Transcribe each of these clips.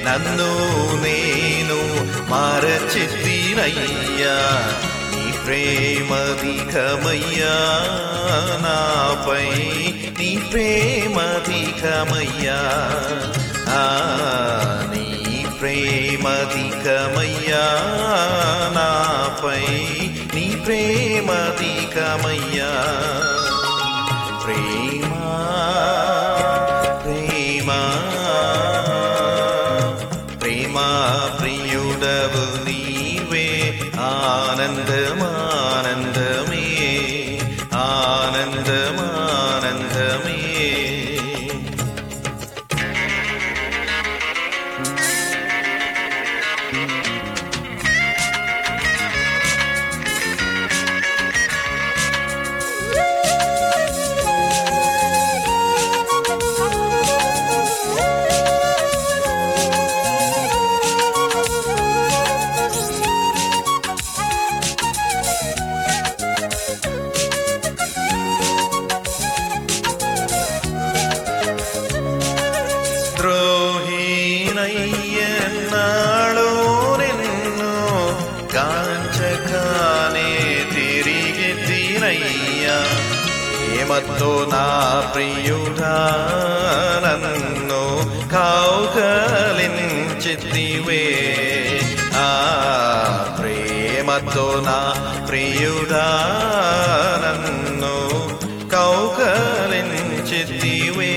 నన్ను నేను మరచితినయ్యా నీ ప్రేమధికమయ్యా నాపై నీ ప్రేమధికమయ్యా ఆ, నీ ప్రేమధికమయ్యా నాపై నీ ప్రేమధికమయ్యా ప్రేమా ప్రేమా ప్రేమా ప్రియుడవు నీవే ఆనందమానందమే ఆనందమానందమే ద్రోహీనయ్యన్నాడో నిన్ను కాంచకానే తిరిగి తినయ్యా ఏమత్తో నా ప్రియుడా నన్ను కౌకలించితివే ఆ ప్రేమతో నా ప్రియుడా నన్ను కౌకలించితివే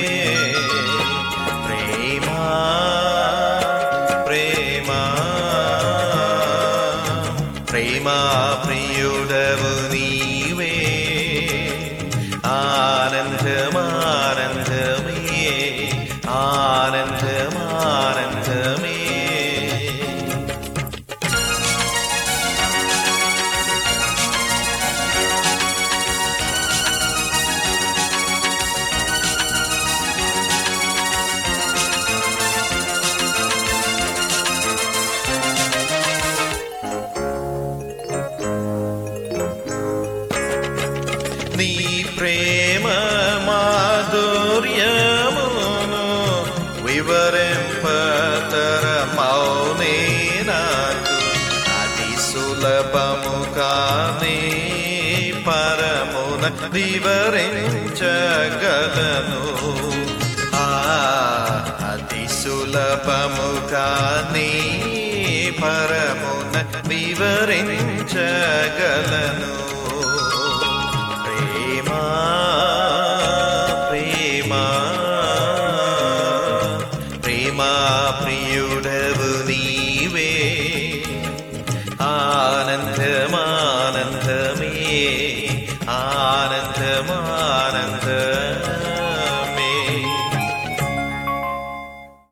ప్రేమా ప్రేమా ప్రేమా ప్రియుడవు నీవే ఆనందమానందమే ఆనందమానందమే నీ ప్రేమ మాధుర్యమును వివరింపతర మౌనే నాకు అతి సులభము కానే పరమున వివరించగలను ఆ అతి సులభము కానే పరమున వివరించగలను